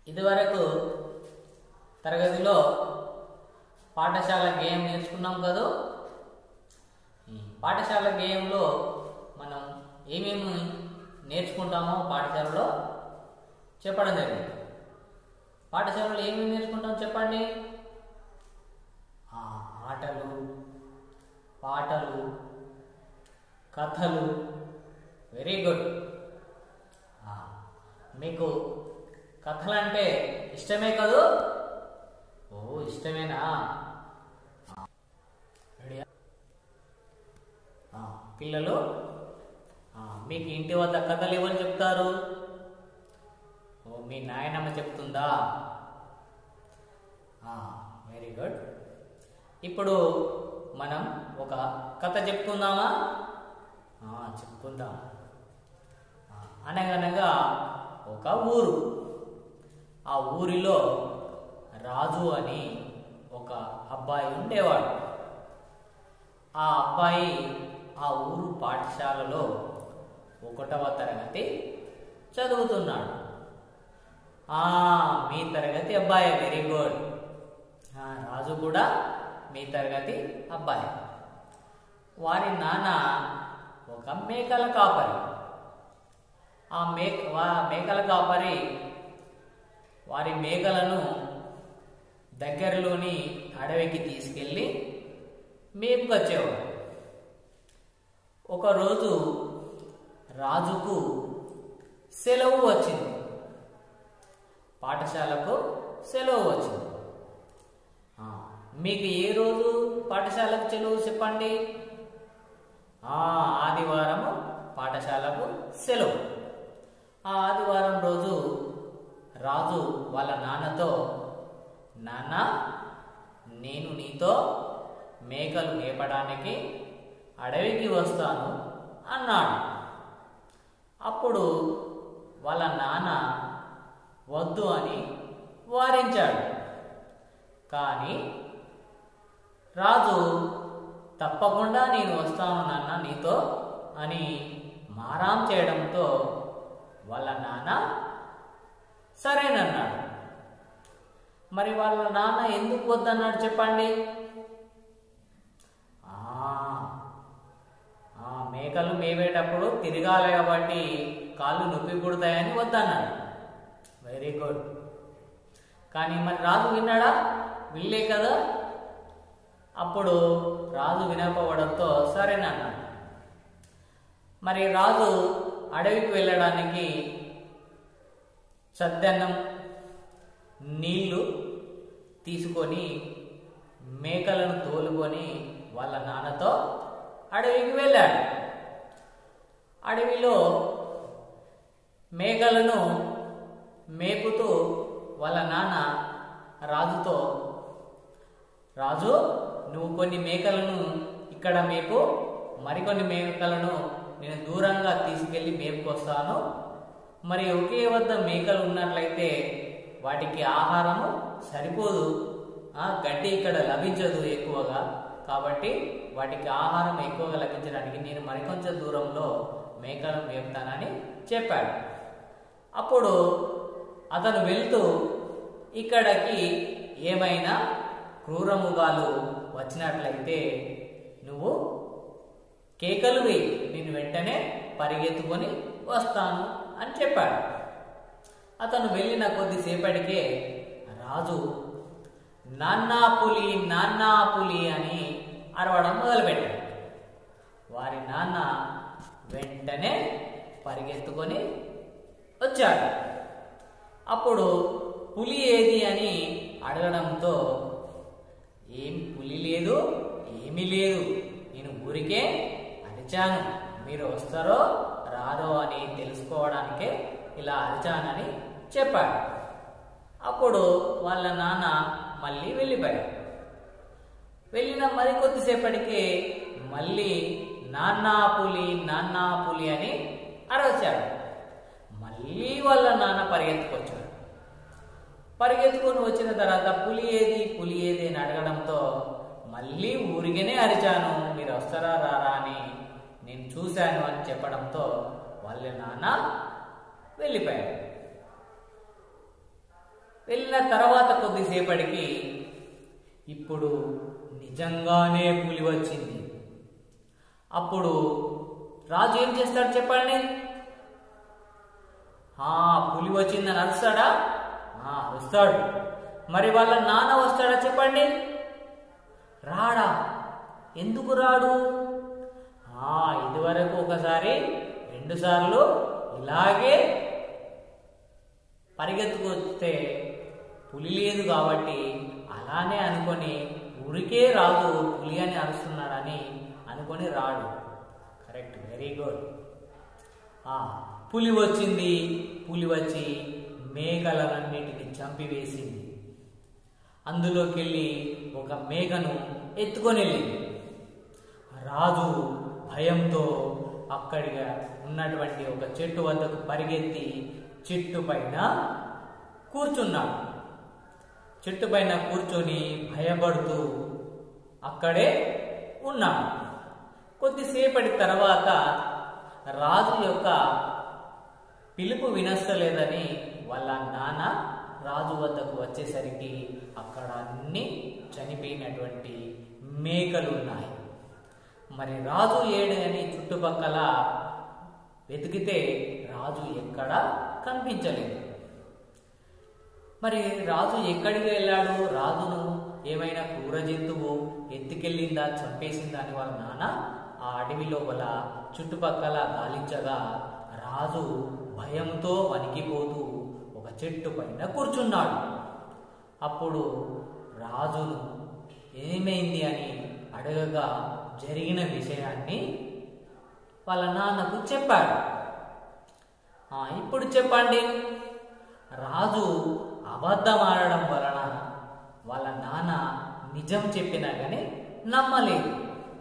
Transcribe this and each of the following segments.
ఇదివరకు తరగతిలో పాఠశాల గేమ్ నేర్చుకున్నాం కదా ఈ పాఠశాల గేమ్లో మనం ఏమేమి నేర్చుకుంటామో పాఠశాలలో చెప్పడం జరిగింది పాఠశాలలో ఏమేమి నేర్చుకుంటాం చెప్పండి ఆ, ఆటలు పాటలు కథలు వెరీ గుడ్ ఆ, మీకు కథలంటే ఇష్టమే కదూ ఓ ఇష్టమేనా ఆ, రెడీయా? ఆ, పిల్లలు ఆ, మీకు ఇంటి వద్ద కథలు ఎవరు చెప్తారు ఓ మీ నాయనమ్మ చెప్తుందా వెరీ గుడ్ ఇప్పుడు మనం ఒక కథ చెప్పుకుందామా ఆ, చెప్పుకుందాం ఆ, అనగనగా ఒక ఊరు ఆ ఊరిలో రాజు అని ఒక అబ్బాయి ఉండేవాడు ఆ అబ్బాయి ఆ ఊరు పాఠశాలలో ఒకటవ తరగతి చదువుతున్నాడు ఆ, మీ తరగతి అబ్బాయి వెరీ గుడ్ ఆ, రాజు కూడా మీ తరగతి అబ్బాయి వారి నాన్న ఒక మేకల కాపరి ఆ మేక వా- మేకల కాపరి వారి మేకలను దగ్గరలోని అడవికి తీసుకెళ్ళి మేపుకొచ్చేవాడు ఒకరోజు రాజుకు సెలవు వచ్చింది పాఠశాలకు సెలవు వచ్చింది ఆ, మీకు ఏ రోజు పాఠశాలకు సెలవు చెప్పండి ఆ, ఆదివారం పాఠశాలకు సెలవు ఆ ఆదివారం రోజు రాజు వాళ్ళ నాన్నతో నాన్న నేను నీతో మేకలు మేపడానికి అడవికి వస్తాను అన్నాడు అప్పుడు వాళ్ళ నాన్న వద్దు అని వారించాడు కానీ రాజు తప్పకుండా నేను వస్తాను నాన్న నీతో అని మారాం చేయడంతో వాళ్ళ నాన్న సరేనన్నాడు మరి వాళ్ళ నాన్న ఎందుకు వద్దన్నాడు చెప్పండి ఆ, ఆ మేకలు మేవేటప్పుడు తిరగాలి కాబట్టి కాళ్ళు నొప్పి పుడతాయని వద్దన్నాడు వెరీ గుడ్ కానీ మరి రాజు విన్నాడా వినలే కదా అప్పుడు రాజు వినకపోవడంతో సరేనన్నాడు మరి రాజు అడవికి వెళ్ళడానికి సద్దన్నం నీళ్లు తీసుకొని మేకలను తోలుకొని వాళ్ళ నాన్నతో అడవికి వెళ్ళాడు అడవిలో మేకలను మేపుతూ వాళ్ళ నాన్న రాజుతో రాజు నువ్వు కొన్ని మేకలను ఇక్కడ మేపు మరికొన్ని మేకలను నేను దూరంగా తీసుకెళ్లి మేపుకొస్తాను మరి ఒకే వద్ద మేకలు ఉన్నట్లయితే వాటికి ఆహారము సరిపోదు ఆ, గడ్డి ఇక్కడ లభించదు ఎక్కువగా కాబట్టి వాటికి ఆహారం ఎక్కువగా లభించడానికి నేను మరికొంచెం దూరంలో మేకలను మేపుతానని చెప్పాడు అప్పుడు అతను వెళ్తూ ఇక్కడికి ఏమైనా క్రూరముగాలు వచ్చినట్లయితే నువ్వు కేకలు వేయి నేను వెంటనే పరిగెత్తుకొని వస్తాను అని చెప్పాడు అతను వెళ్ళిన కొద్దిసేపటికే రాజు నాన్నా పులి నాన్నా పులి అని అరవడం మొదలుపెట్టాడు వారి నాన్న వెంటనే పరిగెత్తుకొని వచ్చాడు అప్పుడు పులి ఏది అని అడగడంతో ఏం పులి లేదు ఏమీ లేదు నేను ఊరికే అరిచాను మీరు వస్తారో రారో అని తెలుసుకోవడానికే ఇలా అరిచానని చెప్పాడు అప్పుడు వాళ్ళ నాన్న మళ్ళీ వెళ్ళిపోయాడు వెళ్ళిన మరి కొద్దిసేపటికి మళ్ళీ నాన్నా పులి నాన్నా పులి అని అరవచ్చాడు మళ్ళీ వాళ్ళ నాన్న పరిగెత్తుకొచ్చాడు పరిగెత్తుకొని వచ్చిన తర్వాత పులి ఏది పులి ఏది అని అడగడంతో మళ్ళీ ఊరికనే అరిచాను మీరు వస్తారా రారా అని నేను చూశాను అని చెప్పడంతో వాళ్ళ నాన్న వెళ్ళిపోయాడు వెళ్ళిన తర్వాత కొద్దిసేపటికి ఇప్పుడు నిజంగానే పులి వచ్చింది అప్పుడు రాజు ఏం చేస్తాడు చెప్పండి ఆ పులి వచ్చిందని అరుస్తాడా ఆ, అరుస్తాడు మరి వాళ్ళ నాన్న వస్తాడా చెప్పండి రాడా ఎందుకు రాడు ఆ ఇదివరకు ఒకసారి రెండు సార్లు ఇలాగే పరిగెత్తుకొస్తే పులి లేదు కాబట్టి అలానే అనుకొని ఊరికే రాదు పులి అని అరుస్తున్నాడని అనుకొని రాడు కరెక్ట్ వెరీ గుడ్ ఆ, పులి వచ్చింది పులి వచ్చి మేకలన్నిటిని చంపివేసింది అందులోకి వెళ్ళి ఒక మేకను ఎత్తుకొని వెళ్ళింది రాజు భయంతో అక్కడిగా ఉన్నటువంటి ఒక చెట్టు వద్దకు పరిగెత్తి చెట్టు పైన కూర్చున్నాడు చెట్టు పైన కూర్చొని భయపడుతూ అక్కడే ఉన్నాడు కొద్దిసేపటి తర్వాత రాజు యొక్క పిలుపు వినస్తలేదని వాళ్ళ నాన్న రాజు వద్దకు వచ్చేసరికి అక్కడ అన్ని చనిపోయినటువంటి మేకలు ఉన్నాయి మరి రాజు ఏడు అని చుట్టుపక్కల వెతికితే రాజు ఎక్కడ కనిపించలేదు మరి రాజు ఎక్కడికి వెళ్ళాడు రాజును ఏమైనా క్రూర జంతువు ఎత్తుకెళ్ళిందా చంపేసిందా అని వాళ్ళ నాన్న ఆ అడవి లోపల చుట్టుపక్కల గాలించగా రాజు భయంతో వణికిపోతూ ఒక చెట్టు పైన కూర్చున్నాడు అప్పుడు రాజును ఏమైంది అని అడగగా జరిగిన విషయాన్ని వాళ్ళ నాన్నకు చెప్పాడు ఆ, ఇప్పుడు చెప్పండి రాజు అబద్ధం ఆడడం వలన వాళ్ళ నాన్న నిజం చెప్పినా కానీ నమ్మలేదు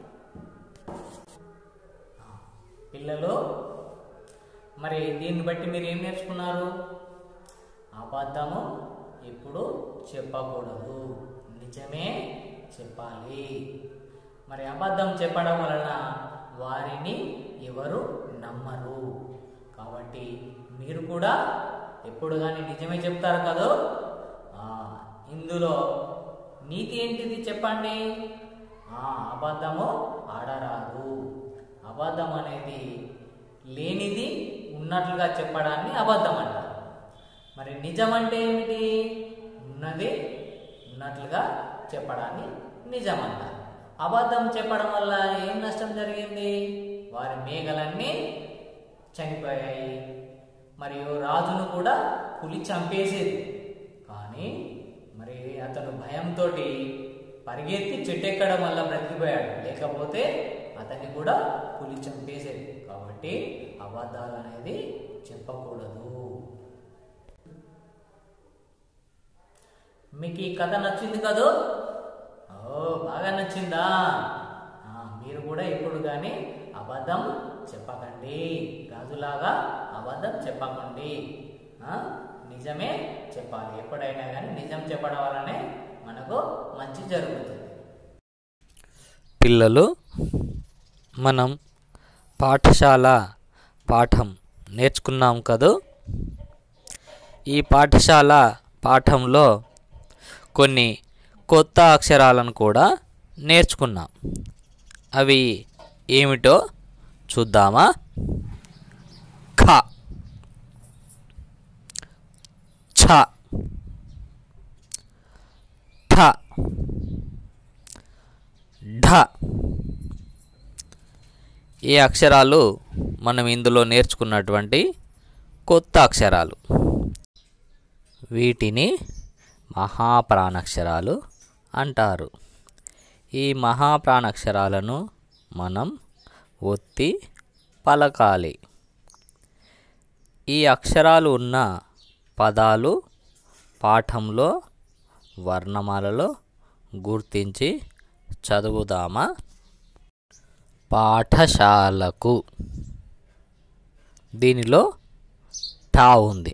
ఆ, పిల్లలు మరి దీన్ని బట్టి మీరు ఏం నేర్చుకున్నారు అబద్ధము ఎప్పుడు చెప్పకూడదు నిజమే చెప్పాలి మరి అబద్ధం చెప్పడం వలన వారిని ఎవరు నమ్మరు కాబట్టి మీరు కూడా ఎప్పుడు కానీ నిజమే చెప్తారు కదా ఆ, ఇందులో నీతి ఏంటిది చెప్పండి ఆ, అబద్ధము ఆడరాదు అబద్ధం అనేది లేనిది ఉన్నట్లుగా చెప్పడాన్ని అబద్ధం అంటారు మరి నిజం అంటే ఏమిటి ఉన్నది ఉన్నట్లుగా చెప్పడాన్ని నిజం అంటారు అబద్ధం చెప్పడం వల్ల ఏం నష్టం జరిగింది వారి మేఘలన్నీ చనిపోయాయి మరియు రాజును కూడా పులి చంపేసేది కానీ మరి అతను భయంతో పరిగెత్తి చెట్టెక్కడం వల్ల బ్రతికిపోయాడు లేకపోతే అతన్ని కూడా పులి చంపేసేది కాబట్టి అబద్ధాలు అనేది చెప్పకూడదు మీకు ఈ కథ నచ్చింది కదూ ఓ బాగా నచ్చిందా ఆ, మీరు కూడా ఇప్పుడు కానీ అబద్ధం చెప్పకండి రాజులాగా అబద్ధం చెప్పకండి ఆ, నిజమే చెప్పాలి ఎప్పుడైనా కానీ నిజం చెప్పడం వల్లనే మనకు మంచి జరుగుతుంది పిల్లలు మనం పాఠశాల పాఠం నేర్చుకున్నాం కదూ ఈ పాఠశాల పాఠంలో కొన్ని కొత్త అక్షరాలను కూడా నేర్చుకున్నాం అవి ఏమిటో చూద్దామా ఖ ఛ ఠ ఢ ఈ అక్షరాలు మనం ఇందులో నేర్చుకున్నటువంటి కొత్త అక్షరాలు వీటిని మహాప్రాణాక్షరాలు అంటారు ఈ మహాప్రాణాక్షరాలను మనం ఒత్తి పలకాలి ఈ అక్షరాలు ఉన్న పదాలు పాఠంలో వర్ణమాలలో గుర్తించి చదువుదామా పాఠశాలకు దీనిలో టా ఉంది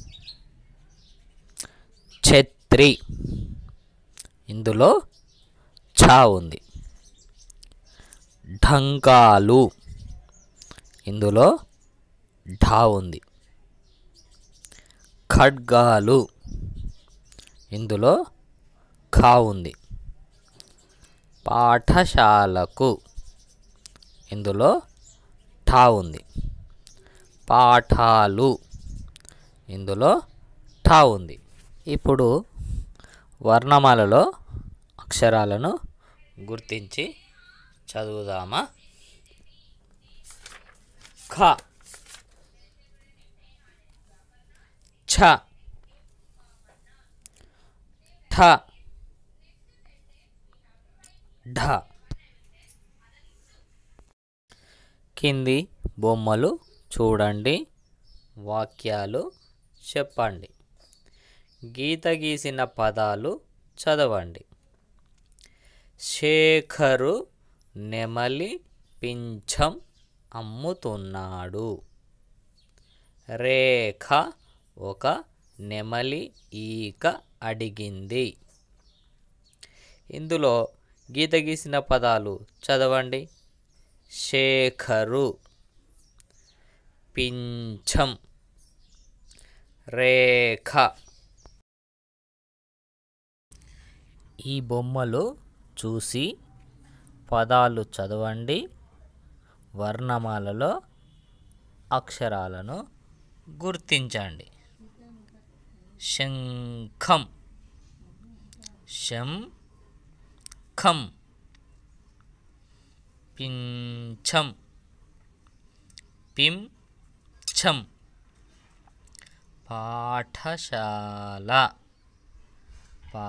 ఛత్రి ఇందులో ఛా ఉంది ఢంకాలు ఇందులో ఢా ఉంది ఖడ్గాలు ఇందులో ఖా ఉంది పాఠశాలకు ఇందులో ఠా ఉంది పాఠాలు ఇందులో ఠా ఉంది ఇప్పుడు వర్ణమాలలో అక్షరాలను గుర్తించి చదువుదామా ఖ ఛ ఠ ఢ కింది బొమ్మలు చూడండి వాక్యాలు చెప్పండి గీత గీసిన పదాలు చదవండి శేఖరు నెమలి పింఛం అమ్ముతున్నాడు రేఖ ఒక నెమలి ఈక అడిగింది ఇందులో గీత గీసిన పదాలు చదవండి శేఖరు పింఛం రేఖ ఈ బొమ్మలు చూసి పదాలు చదవండి వర్ణమాలలో అక్షరాలను గుర్తించండి శంఖం శం ఖం పింఛం పిం ఛం పాఠశాల పా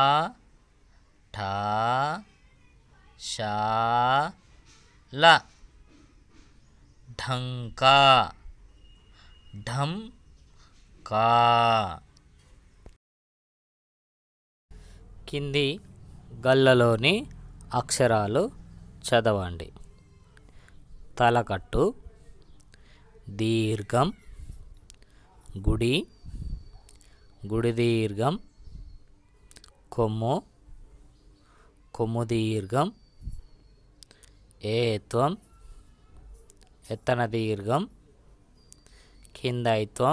ఠా షా ల ఢంకా ఢం కా కింది గళ్ళలోని అక్షరాలు చదవండి తలకట్టు దీర్ఘం గుడి గుడి దీర్ఘం కొమ్ము కొమ్ము దీర్ఘం ఏత్వం ఎత్తన దీర్ఘం కిందైత్వం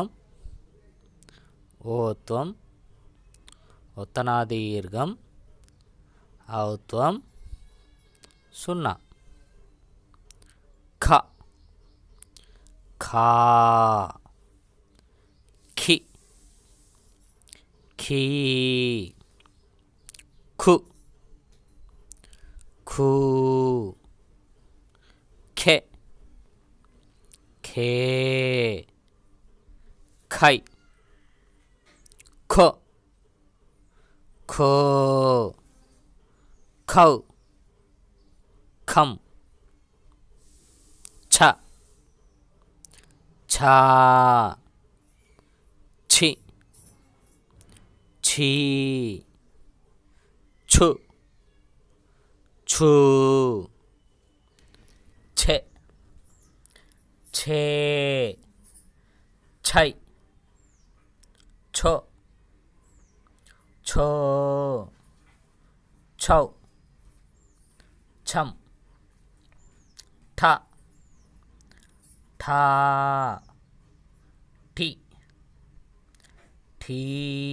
ఓత్వం ఉత్తనా దీర్ఘం ఔత్వం సున్నా ఖ ఖా ఖి ఖీ ఖు ఖూ ఖె ఖే ఖై ఖో ఖో ఖౌ ఖం ఛ ఛా ఛి ఛీ ఛు ఛూ ఛె ఛే ఛై ఛో ఛో ఛౌ ఛం ఠ ఠా ఠి ఠీ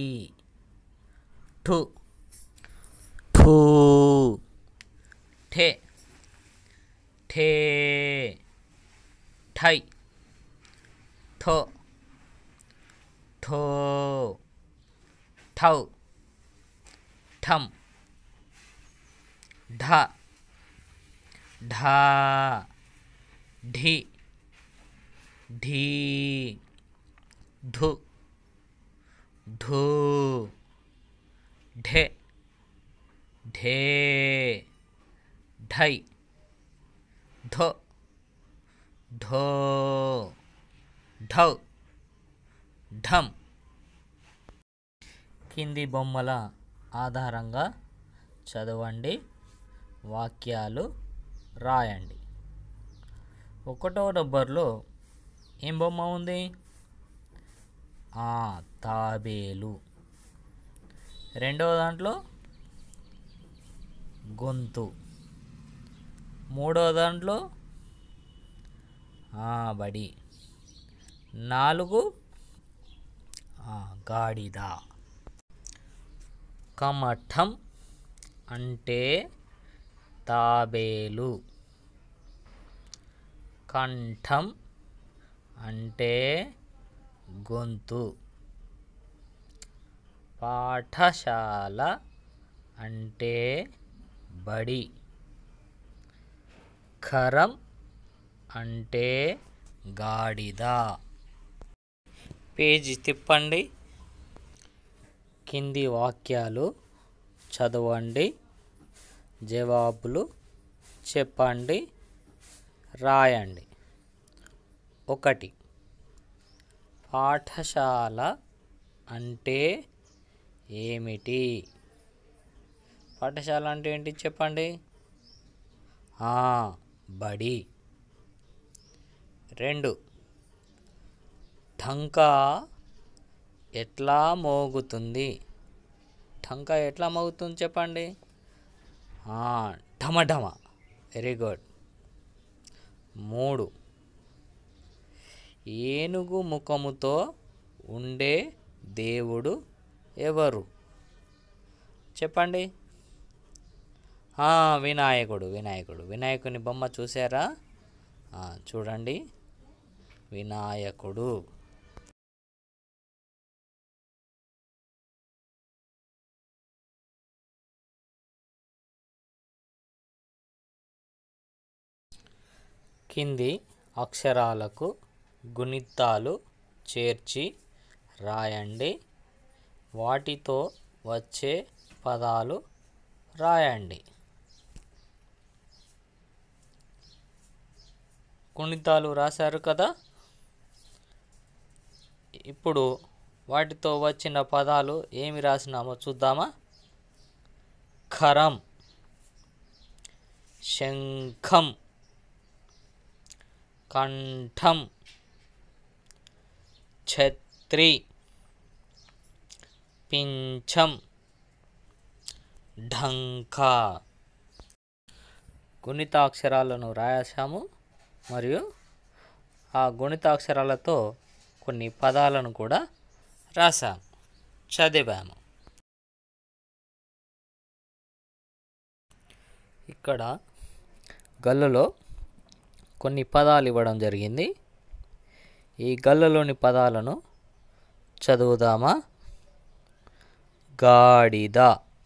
ఠు ఠూ ఠే ఠే ఠై ఠో ఠో ఠౌ ఠం ఢ ఢా ఢి ఢీ ధు ఢూ ఢె ఢే ఢై ధో ఢో ఢౌ ఢం కింది బొమ్మల ఆధారంగా చదవండి వాక్యాలు రాయండి ఒకటో నంబర్లో ఏం బొమ్మ ఉంది ఆ తాబేలు రెండవ దాంట్లో గొంతు మూడవ దాంట్లో ఆ బడి నాలుగు ఆ, గాడిద కమఠం అంటే తాబేలు కంఠం అంటే గొంతు పాఠశాల అంటే బడి ఖరం అంటే గాడిద పేజీ తిప్పండి కింది వాక్యాలు చదవండి జవాబులు చెప్పండి రాయండి ఒకటి పాఠశాల అంటే ఏమిటి పాఠశాల అంటే ఏంటి చెప్పండి ఆ, బడి రెండు ఢంకా ఎట్లా మోగుతుంది ఢంకా ఎట్లా మోగుతుంది చెప్పండి ఆ, ఢమఢమ వెరీ గుడ్ మూడు ఏనుగు ముఖముతో ఉండే దేవుడు ఎవరు చెప్పండి ఆ, వినాయకుడు వినాయకుడు వినాయకుని బొమ్మ చూసారా ఆ, చూడండి వినాయకుడు కింది అక్షరాలకు గుణితాలు చేర్చి రాయండి వాటితో వచ్చే పదాలు రాయండి గుణితాలు రాశారు కదా ఇప్పుడు వాటితో వచ్చిన పదాలు ఏమి రాసినామో చూద్దామా ఖరం శంఖం కంఠం ఛత్రి పింఛం ఢంకా గుణితాక్షరాలను రాసాము మరియు ఆ గుణితాక్షరాలతో కొన్ని పదాలను కూడా రాసాము చదివాము ఇక్కడ గల్లులో కొన్ని పదాలు ఇవ్వడం జరిగింది ఈ గల్లులోని పదాలను చదువుదామా గాడిద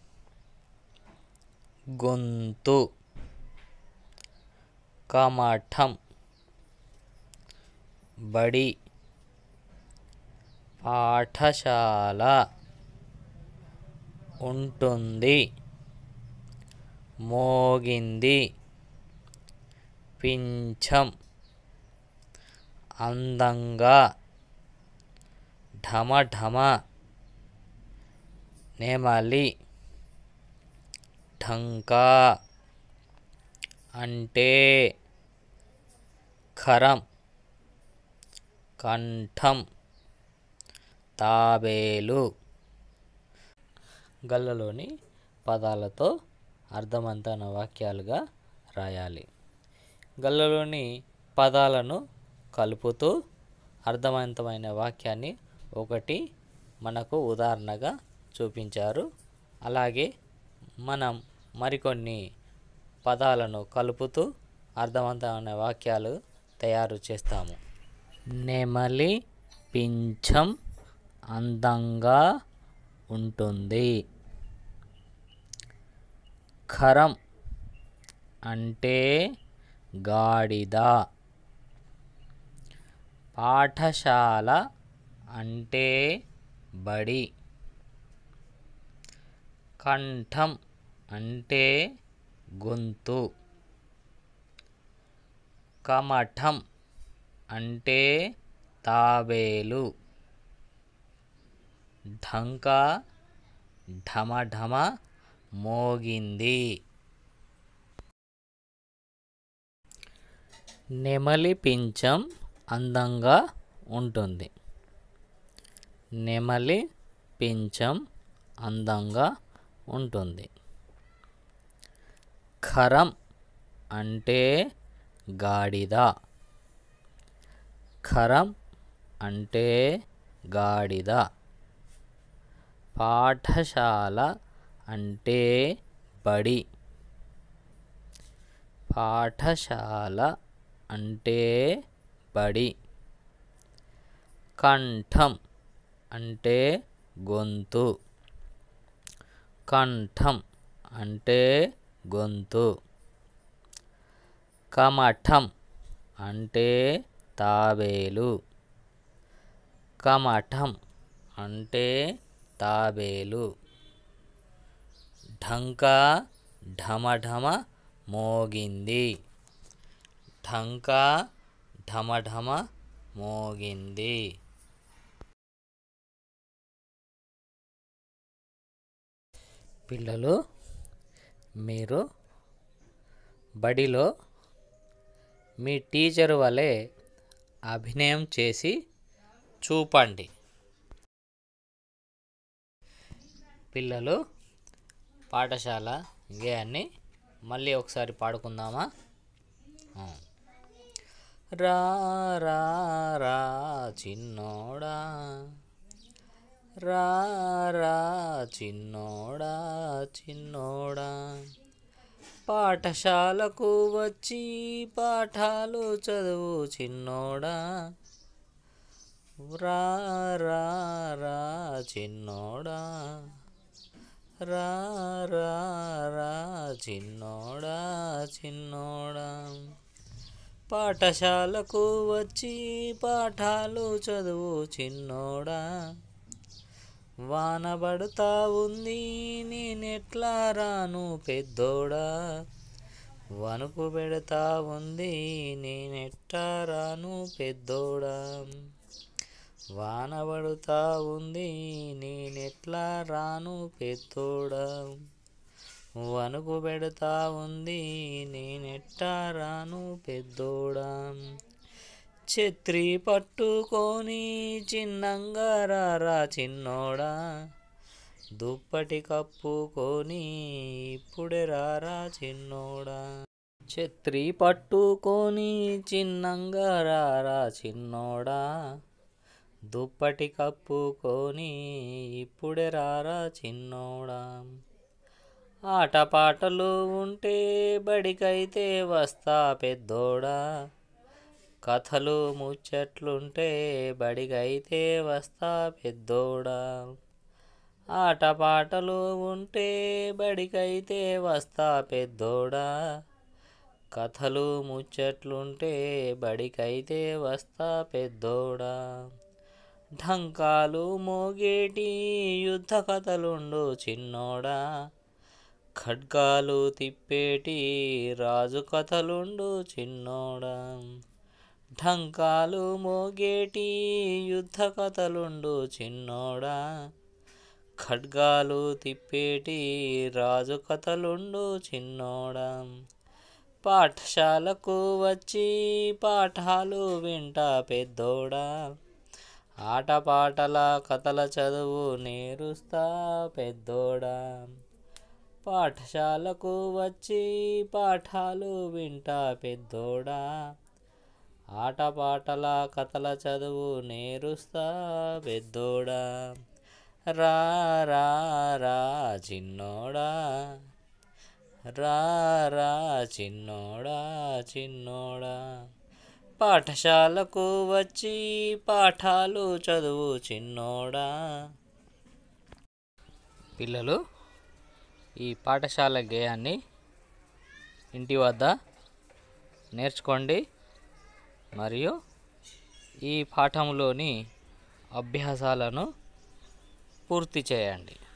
గొంతు కమఠం బడి పాఠశాల ఉంటుంది మోగింది పింఛం అందంగా ఢమఢమ నెమలి ఢంకా అంటే ఖరం కంఠం తాబేలు గల్లలోని పదాలతో అర్థవంతమైన వాక్యాలుగా రాయాలి గల్లలోని పదాలను కలుపుతూ అర్థవంతమైన వాక్యాన్ని ఒకటి మనకు ఉదాహరణగా చూపించారు అలాగే మనం మరికొన్ని పదాలను కలుపుతూ అర్థవంతమైన వాక్యాలు తయారు చేస్తాము నెమలి పింఛం అందంగా ఉంటుంది ఖరం అంటే గాడిద పాఠశాల అంటే బడి కంఠం అంటే గొంతు కమఠం అంటే తాబేలు ఢంకా ఢమఢమ మోగింది నెమలి పింఛం అందంగా ఉంటుంది నెమలి పింఛం అందంగా ఉంటుంది ఖరం అంటే గాడిద ఖరం అంటే గాడిద పాఠశాల అంటే బడి పాఠశాల అంటే బడి కంఠం అంటే గొంతు కంఠం అంటే గొంతు కమఠం అంటే తాబేలు కమఠం అంటే తాబేలు ఢంకా ఢమఢమ మోగింది ఢంకా ఢమఢమ మోగింది పిల్లలు మీరు బడిలో మీ టీచర్ వలె అభినయం చేసి చూపండి పిల్లలు పాఠశాల గేయాన్ని మళ్ళీ ఒకసారి పాడుకుందామా ఆ. రా రా రా చిన్నోడా రా రా చిన్నోడా చిన్నోడా పాఠశాలకు వచ్చి పాఠాలు చదువు చిన్నోడా రా రా రా చిన్నోడా రా రా రా చిన్నోడా చిన్నోడా పాఠశాలకు వచ్చి పాఠాలు చదువు చిన్నోడా వాన పడుతా ఉంది నేనెట్లా రాను పెద్దోడా వణుకు పెడతా ఉంది నేనెట్లా రాను పెద్దోడా వాన పడుతా ఉంది నేనెట్లా రాను పెద్దోడా వణుకు పెడతా ఉంది నేనెట్టా రాను పెద్దోడా ఛత్రి పట్టుకొని చిన్నంగా రారా చిన్నోడా దుప్పటి కప్పుకొని ఇప్పుడే రారా చిన్నోడా ఛత్రి పట్టుకొని చిన్నంగా రారా చిన్నోడా దుప్పటి కప్పుకొని ఇప్పుడే రారా చిన్నోడా ఆటపాటలు ఉంటే బడికైతే వస్తా పెద్దోడా కథలు ముచ్చట్లుంటే బడికైతే వస్తా పెద్దోడా ఆటపాటలు ఉంటే బడికైతే వస్తా పెద్దోడా కథలు ముచ్చట్లుంటే బడికైతే వస్తా పెద్దోడా ఢంకాలు మోగేటి యుద్ధ కథలుండు చిన్నోడా ఖడ్గాలు తిప్పేటి రాజు కథలుండు చిన్నోడా ఢంకాలు మోగేటి యుద్ధ కథలుండు చిన్నోడా ఖడ్గాలు తిప్పేటి రాజు కథలుండు చిన్నోడా పాఠశాలకు వచ్చి పాఠాలు వింటా పెద్దోడా ఆటపాటల కథల చదువు నేరుస్తా పెద్దోడా పాఠశాలకు వచ్చి పాఠాలు వింటా పెద్దోడా ఆటపాటల కథల చదువు నేరుస్తా పెద్దోడా రా రా రా చిన్నోడా రా రా చిన్నోడా చిన్నోడా పాఠశాలకు వచ్చి పాఠాలు చదువు చిన్నోడా పిల్లలు ఈ పాఠశాల గేయాన్ని ఇంటి వద్ద నేర్చుకోండి మరియు ఈ పాఠంలోని అభ్యాసాలను పూర్తి చేయండి